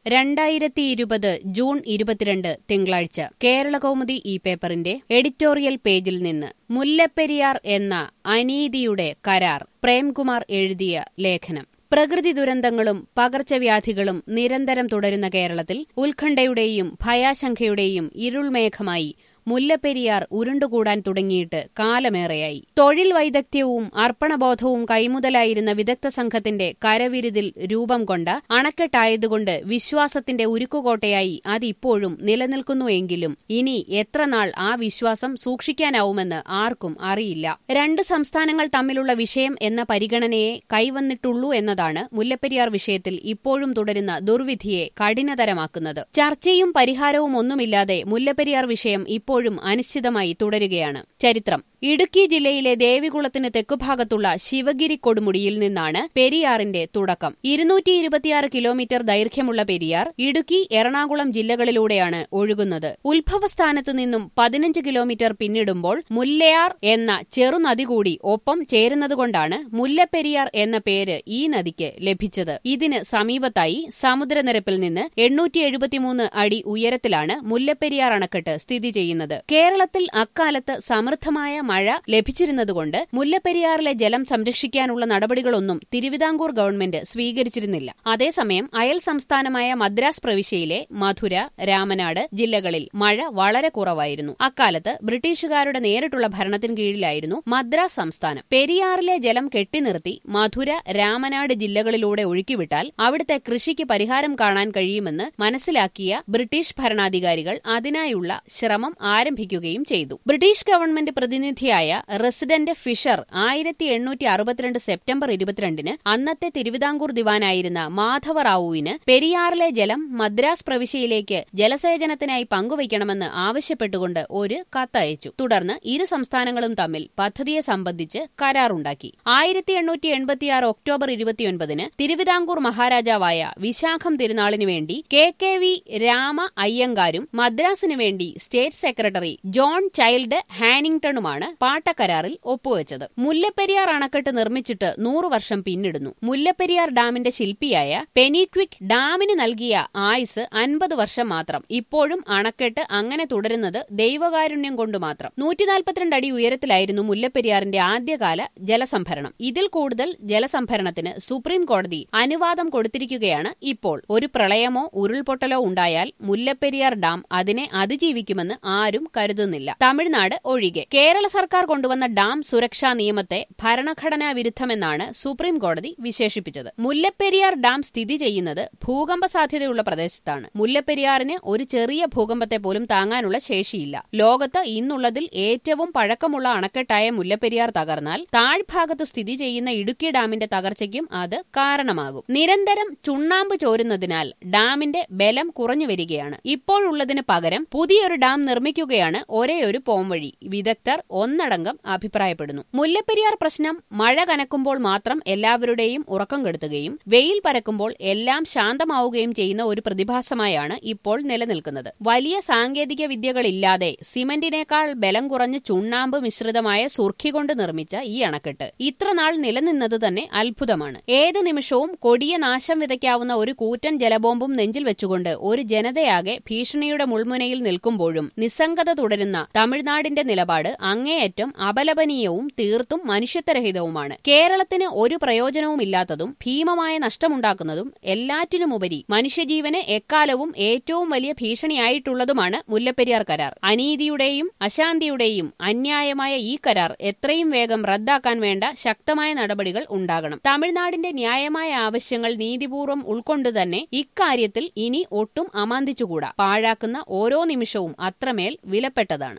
രണ്ടായിരത്തി ഇരുപത് ജൂൺ ഇരുപത്തിരണ്ട് തിങ്കളാഴ്ച കേരളകൗമുദി ഈ പേപ്പറിന്റെ എഡിറ്റോറിയൽ പേജിൽ നിന്ന് മുല്ലപ്പെരിയാർ എന്ന അനീതിയുടെ കരാർ പ്രേംകുമാർ എഴുതിയ ലേഖനം പ്രകൃതി ദുരന്തങ്ങളും പകർച്ചവ്യാധികളും നിരന്തരം തുടരുന്ന കേരളത്തിൽ ഉത്കണ്ഠയുടെയും ഭയാശങ്കയുടെയും ഇരുൾമേഘമായി മുല്ലപ്പെരിയാർ ഉരുണ്ടുകൂടാൻ തുടങ്ങിയിട്ട് കാലമേറെയായി തൊഴിൽ വൈദഗ്ധ്യവും അർപ്പണബോധവും കൈമുതലായിരുന്ന വിദഗ്ധ സംഘത്തിന്റെ കരവിരുതിൽ രൂപം കൊണ്ട അണക്കെട്ടായതുകൊണ്ട് വിശ്വാസത്തിന്റെ ഉരുക്കുകോട്ടയായി അതിപ്പോഴും നിലനിൽക്കുന്നുവെങ്കിലും ഇനി എത്ര നാൾ ആ വിശ്വാസം സൂക്ഷിക്കാനാവുമെന്ന് ആർക്കും അറിയില്ല രണ്ട് സംസ്ഥാനങ്ങൾ തമ്മിലുള്ള വിഷയം എന്ന പരിഗണനയെ കൈവന്നിട്ടുള്ളൂ എന്നതാണ് മുല്ലപ്പെരിയാർ വിഷയത്തിൽ ഇപ്പോഴും തുടരുന്ന ദുർവിധിയെ കഠിനതരമാക്കുന്നത് ചർച്ചയും പരിഹാരവും ഒന്നുമില്ലാതെ മുല്ലപ്പെരിയാർ വിഷയം ഇപ്പോൾ ഇപ്പോഴും അനിശ്ചിതമായി തുടരുകയാണ് ചരിത്രം ഇടുക്കി ജില്ലയിലെ ദേവികുളത്തിന് തെക്കുഭാഗത്തുള്ള ശിവഗിരി കൊടുമുടിയിൽ നിന്നാണ് പെരിയാറിന്റെ തുടക്കം ഇരുന്നൂറ്റി ഇരുപത്തിയാറ് കിലോമീറ്റർ ദൈർഘ്യമുള്ള പെരിയാർ ഇടുക്കി എറണാകുളം ജില്ലകളിലൂടെയാണ് ഒഴുകുന്നത് ഉത്ഭവസ്ഥാനത്തു നിന്നും പതിനഞ്ച് കിലോമീറ്റർ പിന്നിടുമ്പോൾ മുല്ലയാർ എന്ന ചെറുനദി കൂടി ഒപ്പം ചേരുന്നതുകൊണ്ടാണ് മുല്ലപ്പെരിയാർ എന്ന പേര് ഈ നദിക്ക് ലഭിച്ചത് ഇതിന് സമീപത്തായി സമുദ്രനിരപ്പിൽ നിന്ന് എണ്ണൂറ്റി എഴുപത്തിമൂന്ന് അടി ഉയരത്തിലാണ് മുല്ലപ്പെരിയാർ അണക്കെട്ട് സ്ഥിതി ചെയ്യുന്നത് കേരളത്തിൽ അക്കാലത്ത് സമൃദ്ധമായ മഴ ലഭിച്ചിരുന്നതുകൊണ്ട് മുല്ലപ്പെരിയാറിലെ ജലം സംരക്ഷിക്കാനുള്ള നടപടികളൊന്നും തിരുവിതാംകൂർ ഗവൺമെന്റ് സ്വീകരിച്ചിരുന്നില്ല അതേസമയം അയൽ സംസ്ഥാനമായ മദ്രാസ് പ്രവിശ്യയിലെ മധുര രാമനാട് ജില്ലകളിൽ മഴ വളരെ കുറവായിരുന്നു അക്കാലത്ത് ബ്രിട്ടീഷുകാരുടെ നേരിട്ടുള്ള ഭരണത്തിന് കീഴിലായിരുന്നു മദ്രാസ് സംസ്ഥാനം പെരിയാറിലെ ജലം കെട്ടിനിർത്തി മധുര രാമനാട് ജില്ലകളിലൂടെ ഒഴുക്കിവിട്ടാൽ അവിടുത്തെ കൃഷിക്ക് പരിഹാരം കാണാൻ കഴിയുമെന്ന് മനസ്സിലാക്കിയ ബ്രിട്ടീഷ് ഭരണാധികാരികൾ അതിനായുള്ള ശ്രമം ആരംഭിക്കുകയും ചെയ്തു ബ്രിട്ടീഷ് ഗവൺമെന്റ് പ്രതിനിധിയായ റെസിഡന്റ് ഫിഷർ ആയിരത്തി എണ്ണൂറ്റി അറുപത്തിരണ്ട് സെപ്റ്റംബർ ഇരുപത്തിരണ്ടിന് അന്നത്തെ തിരുവിതാംകൂർ ദിവാനായിരുന്ന മാധവറാവുവിന് പെരിയാറിലെ ജലം മദ്രാസ് പ്രവിശ്യയിലേക്ക് ജലസേചനത്തിനായി പങ്കുവയ്ക്കണമെന്ന് ആവശ്യപ്പെട്ടുകൊണ്ട് ഒരു കത്തയച്ചു തുടർന്ന് ഇരു സംസ്ഥാനങ്ങളും തമ്മിൽ പദ്ധതിയെ സംബന്ധിച്ച് കരാറുണ്ടാക്കി ആയിരത്തി എണ്ണൂറ്റി എൺപത്തിയാറ് ഒക്ടോബർ ഇരുപത്തിയൊൻപതിന് തിരുവിതാംകൂർ മഹാരാജാവായ വിശാഖം തിരുനാളിനു വേണ്ടി കെ കെ വി രാമ അയ്യങ്കാരും മദ്രാസിനു വേണ്ടി സ്റ്റേറ്റ് സെക്രട്ടറി ജോൺ ചൈൽഡ് ഹാനിംഗ്ടണുമാണ് പാട്ടക്കരാറിൽ ഒപ്പുവെച്ചത് മുല്ലപ്പെരിയാർ അണക്കെട്ട് നിർമ്മിച്ചിട്ട് നൂറു വർഷം പിന്നിടുന്നു മുല്ലപ്പെരിയാർ ഡാമിന്റെ ശില്പിയായ പെനിക്വിക് ഡാമിന് നൽകിയ ആയുസ് അൻപത് വർഷം മാത്രം ഇപ്പോഴും അണക്കെട്ട് അങ്ങനെ തുടരുന്നത് ദൈവകാരുണ്യം കൊണ്ട് മാത്രം നൂറ്റിനാൽപ്പത്തിരണ്ട് അടി ഉയരത്തിലായിരുന്നു മുല്ലപ്പെരിയാറിന്റെ ആദ്യകാല ജലസംഭരണം ഇതിൽ കൂടുതൽ ജലസംഭരണത്തിന് സുപ്രീം കോടതി അനുവാദം കൊടുത്തിരിക്കുകയാണ് ഇപ്പോൾ ഒരു പ്രളയമോ ഉരുൾപൊട്ടലോ ഉണ്ടായാൽ മുല്ലപ്പെരിയാർ ഡാം അതിനെ അതിജീവിക്കുമെന്ന് ആരും കരുതുന്നില്ല തമിഴ്നാട് ഒഴികെ കേരള സർക്കാർ കൊണ്ടുവന്ന ഡാം സുരക്ഷാ നിയമത്തെ ഭരണഘടനാ വിരുദ്ധമെന്നാണ് സുപ്രീം കോടതി വിശേഷിപ്പിച്ചത് മുല്ലപ്പെരിയാർ ഡാം സ്ഥിതി ചെയ്യുന്നത് ഭൂകമ്പ സാധ്യതയുള്ള പ്രദേശത്താണ് മുല്ലപ്പെരിയാറിന് ഒരു ചെറിയ ഭൂകമ്പത്തെ പോലും താങ്ങാനുള്ള ശേഷിയില്ല ലോകത്ത് ഇന്നുള്ളതിൽ ഏറ്റവും പഴക്കമുള്ള അണക്കെട്ടായ മുല്ലപ്പെരിയാർ തകർന്നാൽ താഴ്ഭാഗത്ത് സ്ഥിതി ചെയ്യുന്ന ഇടുക്കി ഡാമിന്റെ തകർച്ചയ്ക്കും അത് കാരണമാകും നിരന്തരം ചുണ്ണാമ്പ് ചോരുന്നതിനാൽ ഡാമിന്റെ ബലം കുറഞ്ഞു വരികയാണ് ഇപ്പോഴുള്ളതിന് പകരം പുതിയൊരു ഡാം നിർമ്മിക്കുകയാണ് ഒരേയൊരു പോംവഴി വിദഗ്ധർ ഒന്നടങ്കം അഭിപ്രായപ്പെടുന്നു മുല്ലപ്പെരിയാർ പ്രശ്നം മഴ കനക്കുമ്പോൾ മാത്രം എല്ലാവരുടെയും ഉറക്കം കെടുത്തുകയും വെയിൽ പരക്കുമ്പോൾ എല്ലാം ശാന്തമാവുകയും ചെയ്യുന്ന ഒരു പ്രതിഭാസമായാണ് ഇപ്പോൾ നിലനിൽക്കുന്നത് വലിയ സാങ്കേതിക വിദ്യകളില്ലാതെ സിമന്റിനേക്കാൾ ബലം കുറഞ്ഞ ചുണ്ണാമ്പ് മിശ്രിതമായ സുർഖി കൊണ്ട് നിർമ്മിച്ച ഈ അണക്കെട്ട് ഇത്രനാൾ നിലനിന്നത് തന്നെ അത്ഭുതമാണ് ഏത് നിമിഷവും കൊടിയ നാശം വിതയ്ക്കാവുന്ന ഒരു കൂറ്റൻ ജലബോംബും നെഞ്ചിൽ വെച്ചുകൊണ്ട് ഒരു ജനതയാകെ ഭീഷണിയുടെ മുൾമുനയിൽ നിൽക്കുമ്പോഴും നിസ്സംഗത തുടരുന്ന തമിഴ്നാടിന്റെ നിലപാട് അങ്ങേയറ്റം അപലപനീയവും തീർത്തും മനുഷ്യത്വരഹിതവുമാണ് കേരളത്തിന് ഒരു പ്രയോജനവുമില്ലാത്തതും ഭീമമായ നഷ്ടമുണ്ടാക്കുന്നതും എല്ലാറ്റിനുമുപരി മനുഷ്യജീവന് എക്കാലവും ഏറ്റവും വലിയ ഭീഷണിയായിട്ടുള്ളതുമാണ് മുല്ലപ്പെരിയാർ കരാർ അനീതിയുടെയും അശാന്തിയുടെയും അന്യായമായ ഈ കരാർ എത്രയും വേഗം റദ്ദാക്കാൻ വേണ്ട ശക്തമായ നടപടികൾ ഉണ്ടാകണം തമിഴ്നാടിന്റെ ന്യായമായ ആവശ്യങ്ങൾ നീതിപൂർവ്വം ഉൾക്കൊണ്ടുതന്നെ ഇക്കാര്യത്തിൽ ഇനി ഒട്ടും അമാന്തിച്ചുകൂടാ പാഴാക്കുന്ന ഓരോ നിമിഷവും അത്രമേൽ വിലപ്പെട്ടതാണ്